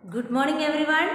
good morning every one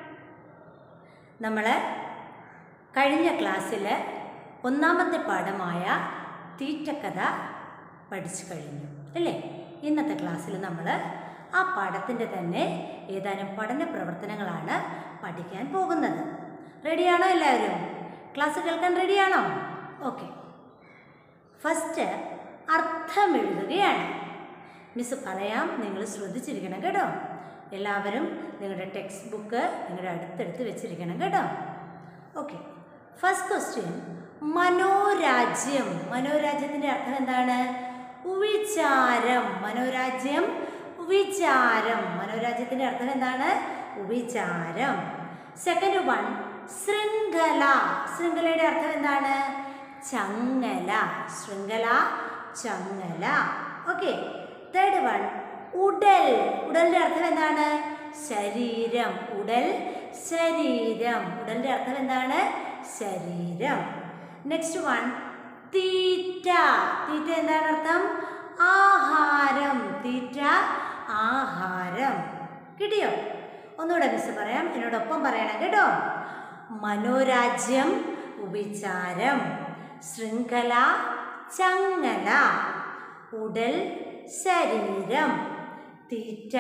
നമ്മൾ കഴിഞ്ഞ ക്ലാസ്സിൽ ഒന്നാമത്തെ പാഠമായ തീറ്റക്കഥ പഠിച്ചു കഴിഞ്ഞു അല്ലേ ഇന്നത്തെ ക്ലാസ്സിൽ നമ്മൾ ആ പാഠത്തിൻ്റെ തന്നെ ഏതാനും പഠന പ്രവർത്തനങ്ങളാണ് പഠിക്കാൻ പോകുന്നത് റെഡിയാണോ എല്ലാവരും ക്ലാസ് കേൾക്കാൻ റെഡിയാണോ ഓക്കെ ഫസ്റ്റ് അർത്ഥം എഴുതുകയാണ് മിസ് പറയാം നിങ്ങൾ ശ്രദ്ധിച്ചിരിക്കണം കേട്ടോ എല്ലാവരും നിങ്ങളുടെ ടെക്സ്റ്റ് ബുക്ക് നിങ്ങളുടെ അടുത്തെടുത്ത് വെച്ചിരിക്കണം കേട്ടോ ഓക്കെ ഫസ്റ്റ് ക്വസ്റ്റ്യൻ മനോരാജ്യം മനോരാജ്യത്തിൻ്റെ അർത്ഥം എന്താണ് വിചാരം മനോരാജ്യം വിചാരം മനോരാജ്യത്തിൻ്റെ അർത്ഥം എന്താണ് വിചാരം സെക്കൻഡ് വൺ ശൃംഖല ശൃംഖലയുടെ അർത്ഥം എന്താണ് ചങ്ങല ശൃംഖല ചങ്ങല ഓക്കെ തേർഡ് വൺ ഉടൽ ഉടലിൻ്റെ അർത്ഥം എന്താണ് ശരീരം ഉടൽ ശരീരം ഉടലിൻ്റെ അർത്ഥം എന്താണ് ശരീരം നെക്സ്റ്റ് വൺ തീറ്റ തീറ്റ എന്താണ് അർത്ഥം ആഹാരം തീറ്റ ആഹാരം കിട്ടിയോ ഒന്നുകൂടെ മിസ് പറയാം എന്നോടൊപ്പം പറയണം കേട്ടോ മനോരാജ്യം വിചാരം ശൃംഖല ചങ്ങല ഉടൽ ശരീരം തീറ്റ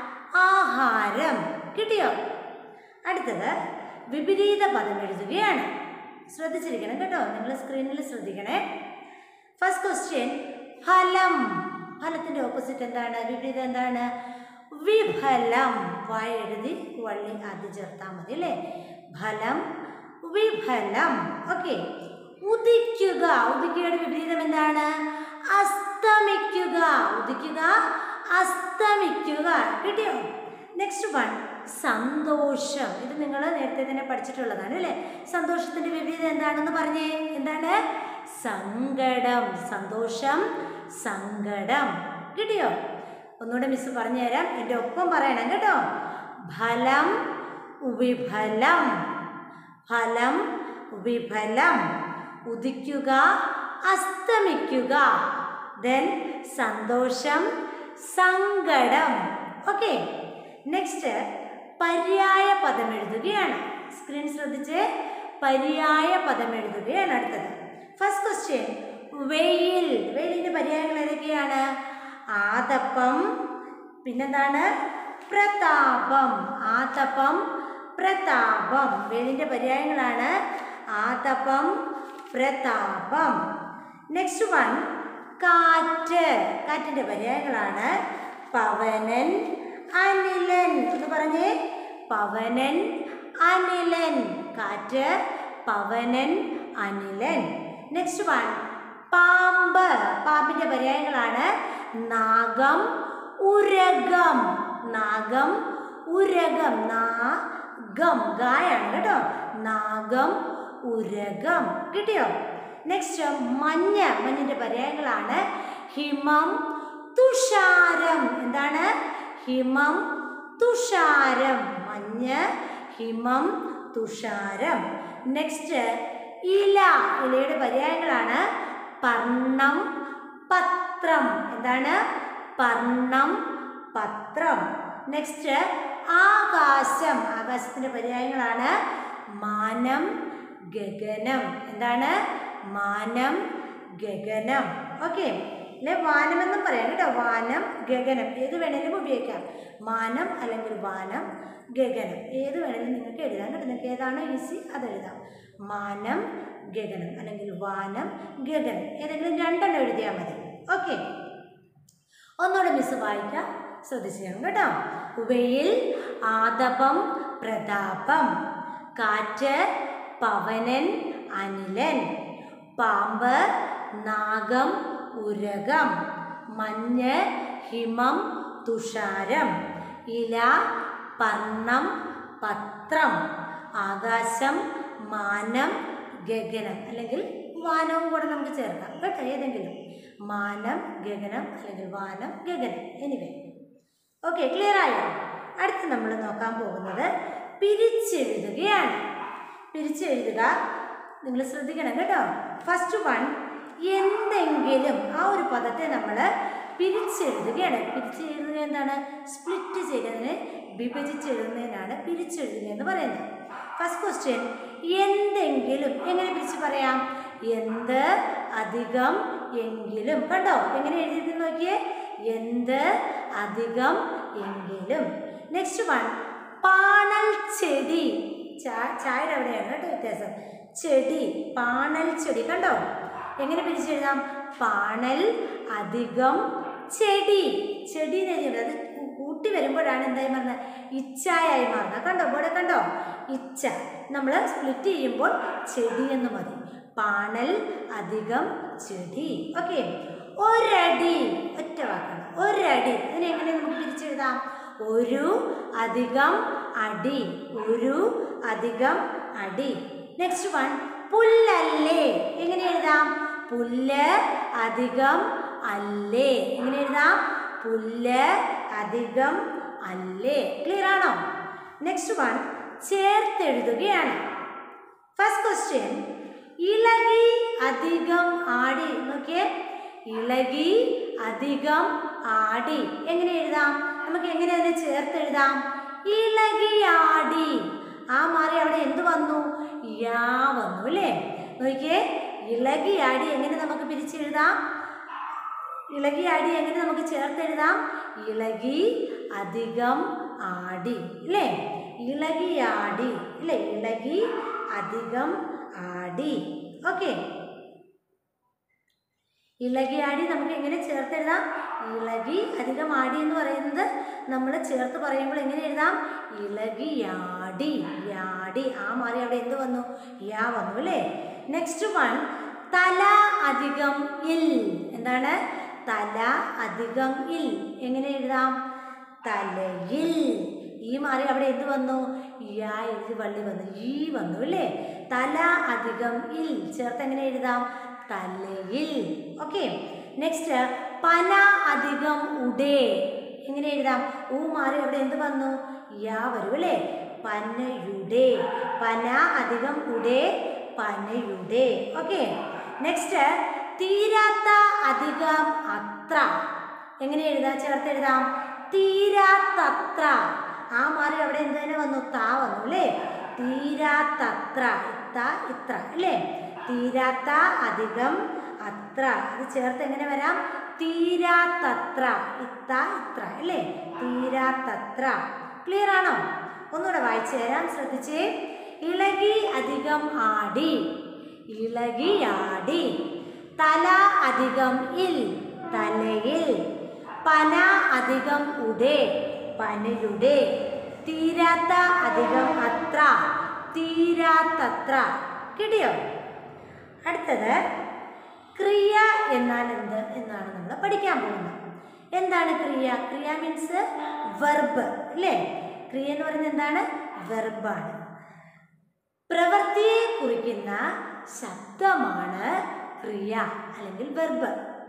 ആഹാരം കിട്ടിയോ അടുത്തത് വിപരീത പദം എഴുതുകയാണ് ശ്രദ്ധിച്ചിരിക്കണം കേട്ടോ നിങ്ങൾ സ്ക്രീനിൽ ശ്രദ്ധിക്കണേ ഫസ്റ്റ് ക്വസ്റ്റ്യൻ ഫലം ഫലത്തിൻ്റെ ഓപ്പോസിറ്റ് എന്താണ് വിപരീതം എന്താണ് വിഫലം വായ എഴുതി വള്ളി ആദ്യം ചേർത്താൽ മതി അല്ലേ ഫലം വിഫലം ഓക്കെ ഉദിക്കുക ഉദിക്കുകയുടെ വിപരീതം എന്താണ് അസ്തമിക്കുക ഉദിക്കുക അസ്തമിക്കുക കിട്ടിയോ നെക്സ്റ്റ് വൺ സന്തോഷം ഇത് നിങ്ങൾ നേരത്തെ തന്നെ പഠിച്ചിട്ടുള്ളതാണ് അല്ലേ സന്തോഷത്തിന്റെ വിപരീതം എന്താണെന്ന് പറഞ്ഞേ എന്താണ് സങ്കടം സന്തോഷം സങ്കടം കിട്ടിയോ ഒന്നുകൂടെ മിസ് പറഞ്ഞുതരാം എൻ്റെ ഒപ്പം പറയണം കേട്ടോ ഫലം വിഫലം ഫലം വിഫലം ഉദിക്കുക അസ്തമിക്കുക ദെൻ സന്തോഷം സങ്കടം ഓക്കെ നെക്സ്റ്റ് പര്യായ പദം എഴുതുകയാണ് സ്ക്രീൻ ശ്രദ്ധിച്ച് പര്യായ പദം എഴുതുകയാണ് അടുത്തത് ഫസ്റ്റ് ക്വസ്റ്റ്യൻ വെയിൽ വെയിലിൻ്റെ പര്യായങ്ങൾ ഏതൊക്കെയാണ് ആതപ്പം പിന്നെന്താണ് പ്രതാപം ആതപ്പം പ്രതാപം വെയിലിൻ്റെ പര്യായങ്ങളാണ് ആതപ്പം പ്രതാപം നെക്സ്റ്റ് വൺ കാറ്റ് കാറ്റിൻ്റെ പര്യായങ്ങളാണ് പവനൻ അനിലൻ എന്ന് പറഞ്ഞേ പവനൻ അനിലൻ കാറ്റ് പവനൻ അനിലൻ നെക്സ്റ്റ് വൺ പാമ്പ് പാമ്പിൻ്റെ പര്യായങ്ങളാണ് നാഗം ഉരകം നാഗം ഉരകം നാഗം ഗായാണ് കേട്ടോ നാഗം ഉരകം കിട്ടിയോ നെക്സ്റ്റ് മഞ്ഞ മഞ്ഞിൻ്റെ പര്യായങ്ങളാണ് ഹിമം തുഷാരം എന്താണ് ഹിമം തുഷാരം മഞ്ഞ് ഹിമം തുഷാരം നെക്സ്റ്റ് ഇല ഇലയുടെ പര്യായങ്ങളാണ് പർണം പത്രം എന്താണ് പർണം പത്രം നെക്സ്റ്റ് ആകാശം ആകാശത്തിൻ്റെ പര്യായങ്ങളാണ് മാനം ഗഗനം എന്താണ് മാനം ഗഗനം ഓക്കെ അല്ലെ വാനമെന്നും പറയാം കേട്ടോ വാനം ഗഗനം ഏത് വേണേലും ഉപയോഗിക്കാം മാനം അല്ലെങ്കിൽ വാനം ഗഗനം ഏത് വേണേലും നിങ്ങൾക്ക് എഴുതാം കേട്ടോ നിങ്ങൾക്ക് ഏതാണോ ഈസി അത് എഴുതാം മാനം ഗഗനം അല്ലെങ്കിൽ വാനം ഗഗനം ഏതെങ്കിലും രണ്ടെണ്ണം എഴുതിയാൽ മതി ഓക്കെ ഒന്നുകൂടെ മിസ് വായിക്കാം ശ്രദ്ധിച്ചു കേട്ടോ വെയിൽ ആതപം പ്രതാപം കാറ്റ് പവനൻ അനിലൻ പാമ്പ് നാഗം ഉരകം മഞ്ഞ് ഹിമം തുഷാരം ഇല പർണം പത്രം ആകാശം മാനം ഗഗനം അല്ലെങ്കിൽ വാനവും കൂടെ നമുക്ക് ചേർക്കാം കേട്ടോ ഏതെങ്കിലും മാനം ഗഗനം അല്ലെങ്കിൽ വാനം ഗഗനം എനിവേ ഓക്കെ ക്ലിയർ ആയോ അടുത്ത് നമ്മൾ നോക്കാൻ പോകുന്നത് പിരിച്ചെഴുതുകയാണ് പിരിച്ചെഴുതുക നിങ്ങൾ ശ്രദ്ധിക്കണം കേട്ടോ ഫസ്റ്റ് വൺ എന്തെങ്കിലും ആ ഒരു പദത്തെ നമ്മൾ പിരിച്ചെഴുതുകയാണ് പിരിച്ചെഴുതുക എന്താണ് സ്പ്ലിറ്റ് ചെയ്യുന്നതിന് വിഭജിച്ചെഴുതുന്നതിനാണ് പിരിച്ചെഴുതുക എന്ന് പറയുന്നത് ഫസ്റ്റ് ക്വസ്റ്റ്യൻ എന്തെങ്കിലും എങ്ങനെ പിരിച്ച് പറയാം എന്ത് അധികം എങ്കിലും കണ്ടോ എങ്ങനെ എഴുതിയിട്ട് നോക്കിയേ എന്ത് അധികം എങ്കിലും നെക്സ്റ്റ് വൺ പാണൽ ചെടി ചാ- ചായയുടെ അവിടെയാണ് കേട്ടോ വ്യത്യാസം ചെടി പാണൽ ചെടി കണ്ടോ എങ്ങനെ പിരിച്ചെഴുതാം പാണൽ അധികം ചെടി ചെടി എന്ന് എഴുതിയത് അത് കൂ- കൂട്ടി വരുമ്പോഴാണ് എന്തായി മാറുന്നത് ഇച്ചായായി മാറുന്നത് കണ്ടോ ഇവിടെ കണ്ടോ ഇച്ച നമ്മൾ സ്പ്ലിറ്റ് ചെയ്യുമ്പോൾ ചെടി എന്ന് മതി പാണൽ അധികം ചെടി ഓക്കെ ഒരടി ഒറ്റ വാക്കാണ് ഒരടി ഇതിനെ എങ്ങനെ നമുക്ക് പിരിച്ചെഴുതാം ഒരു അധികം അടി ഒരു അധികം അടി നെക്സ്റ്റ് വൺ പുല്ലല്ലേ എങ്ങനെ എഴുതാം പുല്ല് അധികം അല്ലേ എങ്ങനെ എഴുതാം പുല്ല് അധികം അല്ലേ ക്ലിയർ ആണോ നെക്സ്റ്റ് വൺ ചേർത്തെഴുതുകയാണ് ഫസ്റ്റ് ക്വസ്റ്റ്യൻ ഇളകി അധികം ആടി നോക്കിയേ ഇളകി അധികം ആടി എങ്ങനെ എഴുതാം നമുക്ക് എങ്ങനെ അതിനെ ചേർത്ത് എഴുതാം ഇളകി ആടി ആ മാറി അവിടെ എന്ത് വന്നു യാ വന്നു അല്ലേ നോക്കിയേ ഇളകി ആടി എങ്ങനെ നമുക്ക് പിരിച്ചെഴുതാം ഇളകി ആടി എങ്ങനെ നമുക്ക് ചേർത്തെഴുതാം ഇളകി അധികം ആടി അല്ലേ ഇളകി ആടി അല്ലേ ഇളകി അധികം ആടി ഓക്കെ ഇളകി ആടി നമുക്ക് എങ്ങനെ ചേർത്തെഴുതാം ഇളകി അധികം ആടി എന്ന് പറയുന്നത് നമ്മൾ ചേർത്ത് പറയുമ്പോൾ എങ്ങനെ എഴുതാം ഇളകിയാടി യാടി ആ മാറി അവിടെ എന്ത് വന്നു യാ വന്നു അല്ലേ നെക്സ്റ്റ് വൺ തല അധികം ഇൽ എന്താണ് തല അധികം ഇൽ എങ്ങനെ എഴുതാം തലയിൽ ഈ മാറി അവിടെ എന്ത് വന്നു യാ എഴുതി വള്ളി വന്നു ഈ വന്നു അല്ലേ തല അധികം ഇൽ ചേർത്ത് എങ്ങനെ എഴുതാം തലയിൽ ഓക്കെ നെക്സ്റ്റ് പന അധികം ഉടേ എങ്ങനെ എഴുതാം ഊ മാറി അവിടെ എന്ത് വന്നു യാ വരും അല്ലേ പനയുടെ പന അധികം ഉടേ പനയുടെ ഓക്കെ നെക്സ്റ്റ് തീരാത്ത അധികം അത്ര എങ്ങനെ എഴുതാം ചേർത്ത് എഴുതാം തീരാത്തത്ര ആ മാറി അവിടെ എന്ത് തന്നെ വന്നു താ വന്നു അല്ലേ തീരാത്തത്ര ഇത്ത ഇത്ര അല്ലേ തീരാത്ത അധികം അത്ര അത് ചേർത്ത് എങ്ങനെ വരാം തീരാത്തത്ര ഇത്ത ഇത്ര അല്ലേ തീരാത്തത്ര ക്ലിയർ ആണോ ഒന്നുകൂടെ വായിച്ചു തരാം ശ്രദ്ധിച്ചേ ഇളകി അധികം ആടി ഇളകിയാടി തല അധികം ഇൽ തലയിൽ പന അധികം ഉടേ പനയുടെ തീരാത്ത അധികം അത്ര തീരാത്തത്ര കിട്ടിയോ അടുത്തത് ക്രിയ എന്നാൽ എന്ത് എന്നാണ് നമ്മൾ പഠിക്കാൻ പോകുന്നത് എന്താണ് ക്രിയ ക്രിയ മീൻസ് വെർബ് അല്ലേ ക്രിയ എന്ന് പറയുന്നത് എന്താണ് വെർബാണ് പ്രവൃത്തിയെ കുറിക്കുന്ന ശബ്ദമാണ് ക്രിയ അല്ലെങ്കിൽ വെർബ്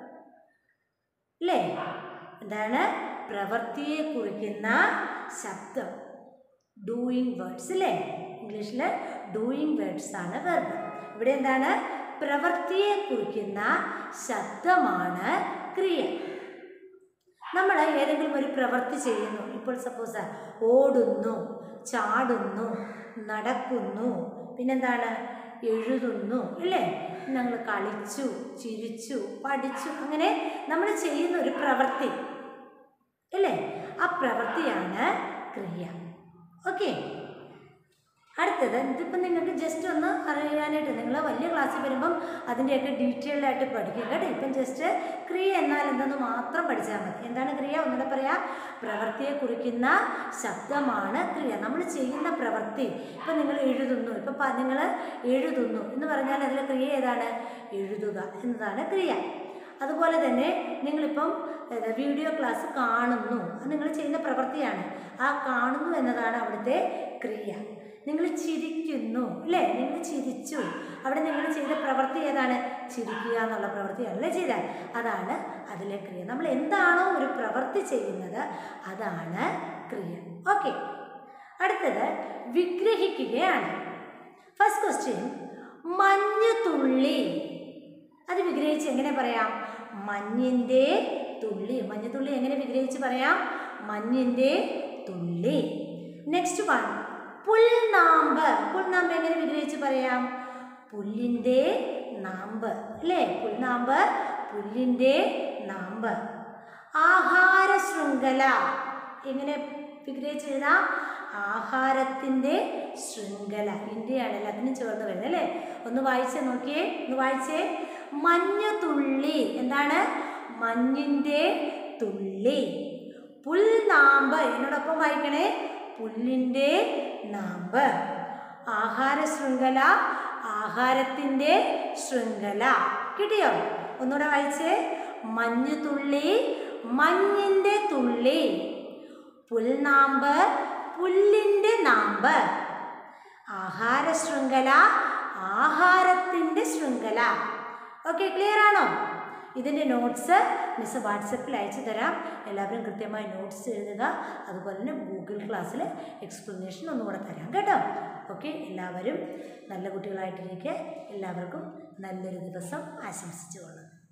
അല്ലേ എന്താണ് പ്രവൃത്തിയെ കുറിക്കുന്ന ശബ്ദം ഡൂയിങ് വേർഡ്സ് അല്ലേ ഇംഗ്ലീഷിൽ ഡൂയിങ് വേർഡ്സ് ആണ് വെർബ് ഇവിടെ എന്താണ് പ്രവൃത്തിയെ കുറിക്കുന്ന ശബ്ദമാണ് ക്രിയ നമ്മൾ ഏതെങ്കിലും ഒരു പ്രവൃത്തി ചെയ്യുന്നു ഇപ്പോൾ സപ്പോസ് ഓടുന്നു ചാടുന്നു നടക്കുന്നു പിന്നെന്താണ് എഴുതുന്നു ഇല്ലേ ഞങ്ങൾ കളിച്ചു ചിരിച്ചു പഠിച്ചു അങ്ങനെ നമ്മൾ ചെയ്യുന്ന ഒരു പ്രവൃത്തി ഇല്ലേ ആ പ്രവൃത്തിയാണ് ക്രിയ ഓക്കെ അടുത്തത് ഇതിപ്പം നിങ്ങൾക്ക് ജസ്റ്റ് ഒന്ന് അറിയാനായിട്ട് നിങ്ങൾ വലിയ ക്ലാസ്സിൽ വരുമ്പം അതിൻ്റെയൊക്കെ ഡീറ്റെയിൽഡ് ആയിട്ട് പഠിക്കും കേട്ടോ ഇപ്പം ജസ്റ്റ് ക്രിയ എന്നാൽ എന്തെന്ന് മാത്രം പഠിച്ചാൽ മതി എന്താണ് ക്രിയ ഒന്നുകൂടെ പറയാം പ്രവൃത്തിയെ കുറിക്കുന്ന ശബ്ദമാണ് ക്രിയ നമ്മൾ ചെയ്യുന്ന പ്രവൃത്തി ഇപ്പം നിങ്ങൾ എഴുതുന്നു ഇപ്പം നിങ്ങൾ എഴുതുന്നു എന്ന് പറഞ്ഞാൽ അതിലെ ക്രിയ ഏതാണ് എഴുതുക എന്നതാണ് ക്രിയ അതുപോലെ തന്നെ നിങ്ങളിപ്പം ഏത് വീഡിയോ ക്ലാസ് കാണുന്നു അത് നിങ്ങൾ ചെയ്യുന്ന പ്രവൃത്തിയാണ് ആ കാണുന്നു എന്നതാണ് അവിടുത്തെ ക്രിയ നിങ്ങൾ ചിരിക്കുന്നു അല്ലേ നിങ്ങൾ ചിരിച്ചു അവിടെ നിങ്ങൾ ചെയ്ത പ്രവൃത്തി ഏതാണ് ചിരിക്കുക എന്നുള്ള പ്രവൃത്തിയാണല്ലേ ചെയ്താൽ അതാണ് അതിലെ ക്രിയ നമ്മൾ എന്താണോ ഒരു പ്രവൃത്തി ചെയ്യുന്നത് അതാണ് ക്രിയ ഓക്കെ അടുത്തത് വിഗ്രഹിക്കുകയാണ് ഫസ്റ്റ് ക്വസ്റ്റ്യൻ മഞ്ഞ് തുള്ളി അത് വിഗ്രഹിച്ച് എങ്ങനെ പറയാം മഞ്ഞിൻ്റെ തുള്ളി മഞ്ഞുതുള്ളി എങ്ങനെ വിഗ്രഹിച്ച് പറയാം മഞ്ഞിൻ്റെ തുള്ളി നെക്സ്റ്റ് വൺ പുൽനാമ്പ് പുൽനാമ്പ് എങ്ങനെ വിഗ്രഹിച്ച് പറയാം പുല്ലിൻ്റെ നാമ്പ് അല്ലേ പുൽനാമ്പ് പുല്ലിൻ്റെ നാമ്പ് ആഹാര ശൃംഖല എങ്ങനെ വിഗ്രഹിച്ച് എഴുതാം ആഹാരത്തിൻ്റെ ശൃംഖല ഇന്ത്യയാണ് എല്ലാത്തിനും ചേർന്ന് വരുന്നത് അല്ലേ ഒന്ന് വായിച്ചേ നോക്കിയേ ഒന്ന് വായിച്ചേ മഞ്ഞു തുള്ളി എന്താണ് മഞ്ഞിൻ്റെ തുള്ളി പുൽനാമ്പ് എന്നോടൊപ്പം വായിക്കണേ പുല്ലിൻ്റെ നാമ്പ് ആഹാര ശൃംഖല ആഹാരത്തിൻ്റെ ശൃംഖല കിട്ടിയോ ഒന്നുകൂടെ വായിച്ചേ മഞ്ഞു തുള്ളി മഞ്ഞിൻ്റെ തുള്ളി പുൽനാമ്പ് പുല്ലിൻ്റെ നാമ്പ് ആഹാര ശൃംഖല ആഹാരത്തിൻ്റെ ശൃംഖല ഓക്കെ ക്ലിയർ ആണോ ഇതിൻ്റെ നോട്ട്സ് മിസ് വാട്സപ്പിൽ അയച്ചു തരാം എല്ലാവരും കൃത്യമായി നോട്ട്സ് എഴുതുക അതുപോലെ തന്നെ ഗൂഗിൾ ക്ലാസ്സിൽ എക്സ്പ്ലനേഷൻ ഒന്നുകൂടെ തരാം കേട്ടോ ഓക്കെ എല്ലാവരും നല്ല കുട്ടികളായിട്ടിരിക്കുക എല്ലാവർക്കും നല്ലൊരു ദിവസം ആശംസിച്ചുകൊള്ളുന്നു